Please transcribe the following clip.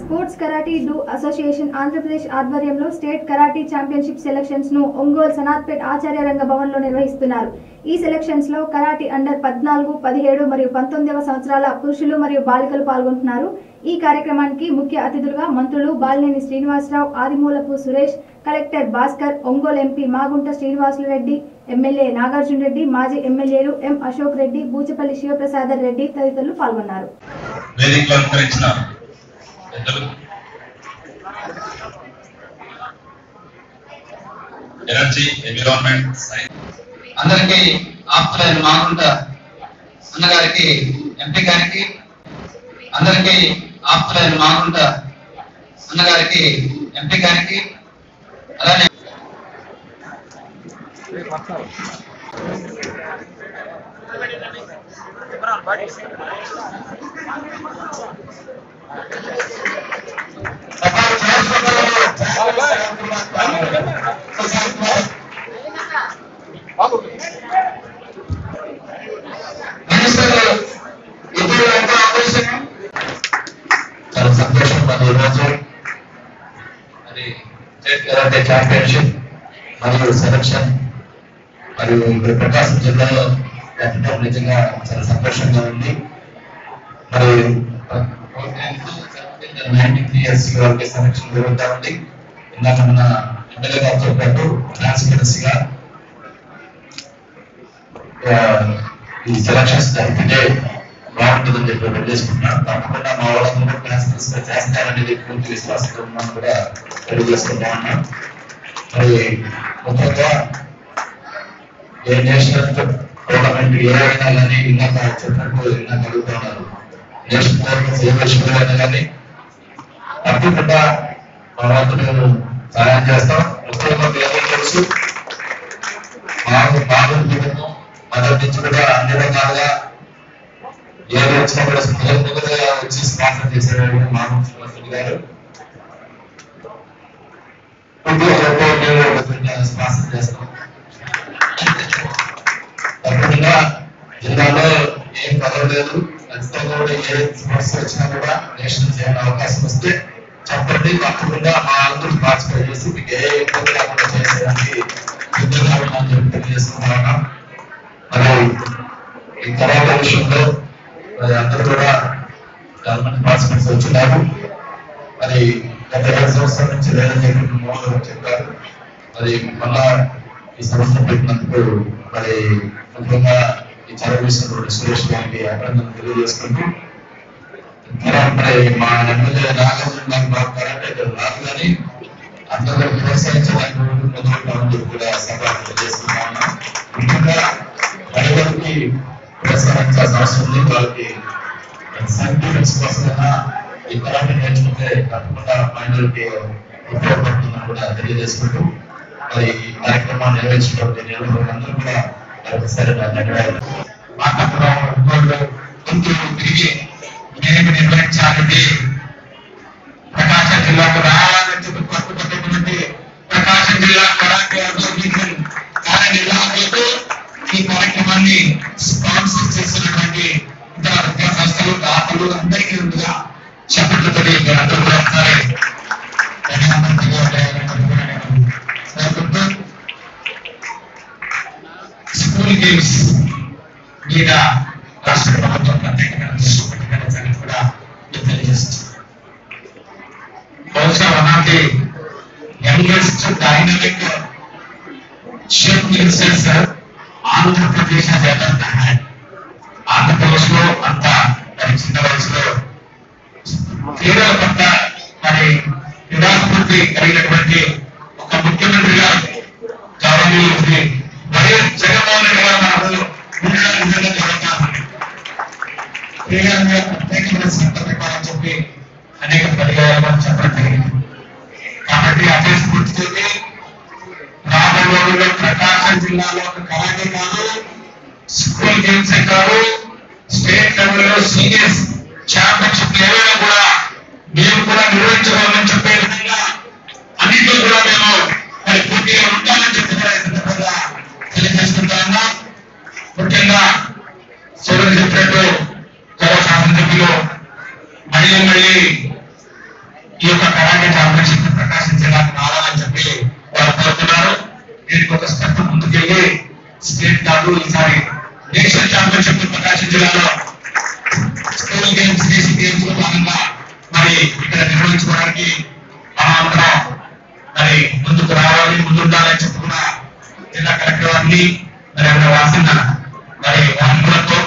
Sports karate do association Andhra Pradesh ఆధ్వర్యంలో state karate championship selections ను ఒంగోలు సనాత్పేట్ ఆచార్య రంగ భవన్ లో నిర్వహిస్తున్నారు ఈ సెలక్షన్స్ లో కరాటీ అండర్ పద్నాలుగు పదిహేడు మరియు పంతొమ్మిదవ సంవత్సరాల పురుషులు మరియు బాలికలు పాల్గొంటున్నారు ఈ కార్యక్రమానికి ముఖ్య అతిథులుగా మంత్రులు Balineni Srinivasa Rao Adimulapu Suresh collector Bhaskar Ongole MP Magunta Srinivasulu Reddy MLA Nagarjuna Reddy మాజీ ఎమ్మెల్యేలు ఎం అశోక్ రెడ్డి బూచపల్లి శివప్రసాదర్ రెడ్డి తదితరులు పాల్గొన్నారు వేదికలో అలంకరించిన పెద్దలు ఎనర్జీ ఎన్విరాన్మెంట్ సైన్స్ అందరికీ ఆప్తులైన మాగుంట అన్నగారికి ఎంపీ గారికి అందరికీ ఆప్తులైన మాగుంట అన్నగారికి ఎంపీ గారికి అలానే మినిస్టర్ ఇప్పుడు ఎంత ఆపరేషన్ చాలా సంతోషం మరి ఈరోజు మరి స్టేట్ కరాటే ఛాంపియన్షిప్ మరియు సెలక్షన్ మరియు ఇక్కడ ప్రకాశం జిల్లాలో పెట్టడం నిజంగా చాలా సంతోషంగా ఉంది మరి నైన్టీ త్రీ ఇయర్స్ వరకు సెలక్షన్ జరుగుతా ఉంది ఇందాక మన ఎమ్మెల్యే గారు చెప్పినట్టు ట్రాన్స్పరెన్సీగా ఈ సెలక్షన్స్ జరిపితే బాగుంటుందని చెప్పి తెలియజేసుకుంటున్నాను తప్పకుండా మా వాళ్ళందరూ కూడా ట్రాన్స్పరెన్సీ గా చేస్తారనేది పూర్తి విశ్వాసంతో ఉన్నాను కూడా తెలియజేసుకుంటా ఉన్నాం మరి ముఖ్యంగా ఏ నేషనల్ టోర్నమెంట్ ఏదైనా కానీ ఇందాక చెప్పినట్టు ఇందాక అడుగుతున్నారు నేషనల్ టోర్నమెంట్స్ ఏ విషయంలో కానీ తప్పకుండా మా వంతు మేము సహాయం చేస్తాం ముఖ్యంగా మీ అందరికీ తెలుసు మాకు బాగా మొదటి నుంచి కూడా అన్ని రకాలుగా ఏది వచ్చినా కూడా మొదటి మొదటిగా వచ్చి స్పాన్సర్ చేసేవాడు మామూలు శ్రీనివాసులు గారు ఇప్పుడు ఒక్కో మేము ఒక చిన్న స్పాన్సర్ చేస్తాం తప్పకుండా జిల్లాలో ఏం పదవలేదు ఖచ్చితంగా కూడా ఏ సమస్య వచ్చినా కూడా నేషనల్ చేయాలని అవకాశం వస్తే చెప్పండి తప్పకుండా మా అందరూ పార్టిసిపేట్ చేసి మీకు ఏ ఇబ్బంది లేకుండా చేసేదానికి సిద్ధంగా ఉన్నామని చెప్పి తెలియజేస్తున్నాను మరి ఈ కరాటే విషయంలో మరి అందరూ కూడా చాలా మంది పార్టిసిపెంట్స్ వచ్చిన్నారు మరి గత ఏడు సంవత్సరాల నుంచి లేదని చెప్పి మోహన్ గారు చెప్పారు మరి మళ్ళా ఈ సంవత్సరం పెట్టినందుకు మరి ముఖ్యంగా ఈ చదువు విషయంలో సురేష్ గారికి అభినందనలు తెలియజేసుకుంటూ ఇంకా మరి మా ఎమ్మెల్యే నాగార్జున గారు బాగా కరాటే రాదు కానీ అందరూ ప్రోత్సహించడానికి మొదలుపెట్టామని చెప్పి కూడా సభ తెలియజేస్తున్నాను ముఖ్యంగా డ్రైవర్కి ప్రోత్సహించాల్సిన అవసరం ఉంది వాళ్ళకి సర్టిఫికెట్స్ కోసమైనా ఈ కరాటే నేర్చుకుంటే తప్పకుండా మహిళలకి ఉపయోగపడుతుందని కూడా తెలియజేసుకుంటూ మరి ఈ కార్యక్రమాన్ని నిర్వహించినటువంటి నిర్వహణలందరూ కూడా మరొకసారి నా ధన్యవాదాలు మాట్లాడుతున్నాం గుంటూరు తిరిగి మేము నిర్వహించాలండి ప్రకాశం జిల్లాకు రావాలని చెప్పి పట్టుబట్టుకున్నట్టు ప్రకాశం జిల్లా కరాటే అసోసియేషన్ కార్యనిర్వాహకులకు ఈ కార్యక్రమాన్ని స్పాన్సర్ చేసినటువంటి ఇతర విద్యా సంస్థలు దాతలు అందరికీ ముందుగా చెప్పట్లతో అందరూ కూడా ఒకసారి ధన్యవాదాలు తెలియజేయాలనుకుంటున్నాను. స్కూల్ గేమ్స్ మీద రాష్ట్ర ప్రభుత్వం ప్రత్యేకంగా దృష్టి పెట్టిన సంగతి కూడా మీకు తెలియజేస్తుంది బహుశా one of the youngest dynamic ship ministers Andhra Pradesh has ever had. Andhra Pradesh లో అంత మరి చిన్న వయసులో క్రీడల పట్ల మరి క్రీడాస్ఫూర్తి కలిగినటువంటి ఒక ముఖ్యమంత్రిగా గౌరవనీయులు శ్రీ వైఎస్ జగన్మోహన్ రెడ్డి గారు మనకు ఉండడం నిజంగా జరుగుతారు క్రీడల మీద ప్రత్యేకమైన శ్రద్ధ పెట్టాలని చెప్పి అనేక పర్యాయాలు మనం చెప్పడం జరిగింది కాబట్టి అదే స్ఫూర్తితోటి రాబోయే రోజుల్లో ప్రకాశం జిల్లాలో ఒక కరాటే కాదు స్కూల్ గేమ్స్ కాదు స్టేట్ లెవెల్లో సీనియర్స్ ఛాంపియన్షిప్ లెవెల్లో కూడా మేము కూడా నిర్వహించుకోవాలని చెప్పే విధంగా అన్నింటిలో కూడా మేము మరి పూర్తిగా ఉంటామని చెప్పి కూడా ఈ సందర్భంగా తెలియజేసుకుంటా ఉన్నాం ముఖ్యంగా సోదరు చెప్పినట్టు గౌరవ శాసనసభ్యులు మళ్ళీ మళ్ళీ మరి ఇక్కడ నిర్వహించుకోవడానికి మనం అందరం మరి ముందుకు రావాలి ముందుండాలని చెప్పి కూడా జిల్లా కలెక్టర్ వారిని మరి అక్కడ రాసిన మరి వారంతో